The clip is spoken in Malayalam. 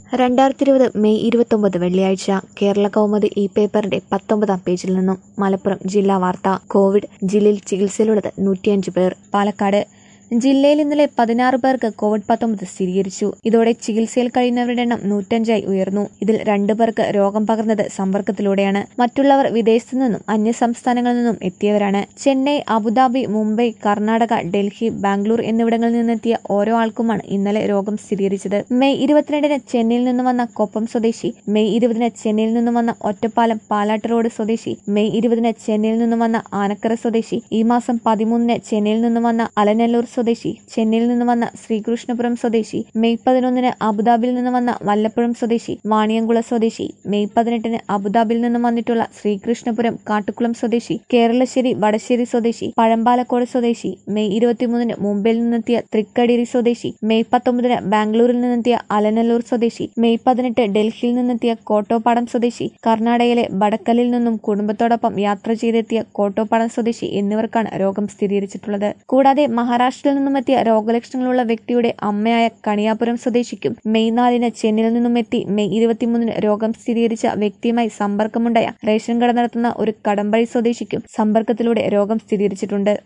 രണ്ടായിരത്തി ഇരുപത് മെയ് ഇരുപത്തൊമ്പത് വെള്ളിയാഴ്ച കേരള കൗമുദി ഈ പേപ്പറിന്റെ പത്തൊമ്പതാം പേജിൽ നിന്നും മലപ്പുറം ജില്ലാ വാർത്ത കോവിഡ് ജില്ലയിൽ ചികിത്സയിലുള്ളത് നൂറ്റിയഞ്ച് പേർ പാലക്കാട് ജില്ലയിൽ ഇന്നലെ പതിനാറ് പേർക്ക് കോവിഡ് പത്തൊമ്പത് സ്ഥിരീകരിച്ചു ഇതോടെ ചികിത്സയിൽ കഴിയുന്നവരുടെ എണ്ണം നൂറ്റഞ്ചായി ഉയർന്നു ഇതിൽ രണ്ടു പേർക്ക് രോഗം പകർന്നത് സമ്പർക്കത്തിലൂടെയാണ് മറ്റുള്ളവർ വിദേശത്തു നിന്നും അന്യ സംസ്ഥാനങ്ങളിൽ നിന്നും എത്തിയവരാണ് ചെന്നൈ അബുദാബി മുംബൈ കർണാടക ഡൽഹി ബാംഗ്ലൂർ എന്നിവിടങ്ങളിൽ നിന്നെത്തിയ ഓരോ ആൾക്കുമാണ് ഇന്നലെ രോഗം സ്ഥിരീകരിച്ചത് മെയ് ഇരുപത്തിരണ്ടിന് ചെന്നൈയിൽ നിന്ന് വന്ന കൊപ്പം സ്വദേശി മെയ് ഇരുപതിന് ചെന്നൈയിൽ നിന്ന് വന്ന ഒറ്റപ്പാലം പാലാട്ട് റോഡ് സ്വദേശി മെയ് ഇരുപതിന് ചെന്നൈയിൽ നിന്ന് വന്ന ആനക്കര സ്വദേശി ഈ മാസം പതിമൂന്നിന് ചെന്നൈയിൽ നിന്ന് വന്ന അലനല്ലൂർ സ്വദേശി ചെന്നൈയിൽ നിന്ന് വന്ന ശ്രീകൃഷ്ണപുരം സ്വദേശി മെയ് പതിനൊന്നിന് അബുദാബിയിൽ നിന്ന് വന്ന വല്ലപ്പുഴം സ്വദേശി വാണിയംകുള സ്വദേശി മെയ് പതിനെട്ടിന് അബുദാബിയിൽ നിന്നും വന്നിട്ടുള്ള ശ്രീകൃഷ്ണപുരം കാട്ടുകുളം സ്വദേശി കേരളശ്ശേരി വടശ്ശേരി സ്വദേശി പഴമ്പാലക്കോട് സ്വദേശി മെയ് ഇരുപത്തിമൂന്നിന് മുംബൈയിൽ നിന്നെത്തിയ തൃക്കടിരി സ്വദേശി മെയ് പത്തൊമ്പതിന് ബാംഗ്ലൂരിൽ നിന്നെത്തിയ അലനല്ലൂർ സ്വദേശി മെയ് പതിനെട്ട് ഡൽഹിയിൽ നിന്നെത്തിയ കോട്ടോപ്പാടം സ്വദേശി കർണാടകയിലെ ബടക്കലിൽ നിന്നും കുടുംബത്തോടൊപ്പം യാത്ര ചെയ്തെത്തിയ കോട്ടോപ്പാടം സ്വദേശി എന്നിവർക്കാണ് രോഗം സ്ഥിരീകരിച്ചിട്ടുള്ളത് കൂടാതെ മഹാരാഷ്ട്രയിൽ നിന്നുമെത്തിയ രോഗലക്ഷണങ്ങളുള്ള വ്യക്തിയുടെ അമ്മയായ കണിയാപുരം സ്വദേശിക്കും മെയ് നാലിന് ചെന്നൈയിൽ നിന്നും എത്തി മെയ് ഇരുപത്തിമൂന്നിന് രോഗം സ്ഥിരീകരിച്ച വ്യക്തിയുമായി സമ്പർക്കമുണ്ടായ റേഷൻ കട നടത്തുന്ന ഒരു കടമ്പഴി സ്വദേശിക്കും സമ്പർക്കത്തിലൂടെ രോഗം സ്ഥിരീകരിച്ചിട്ടുണ്ട്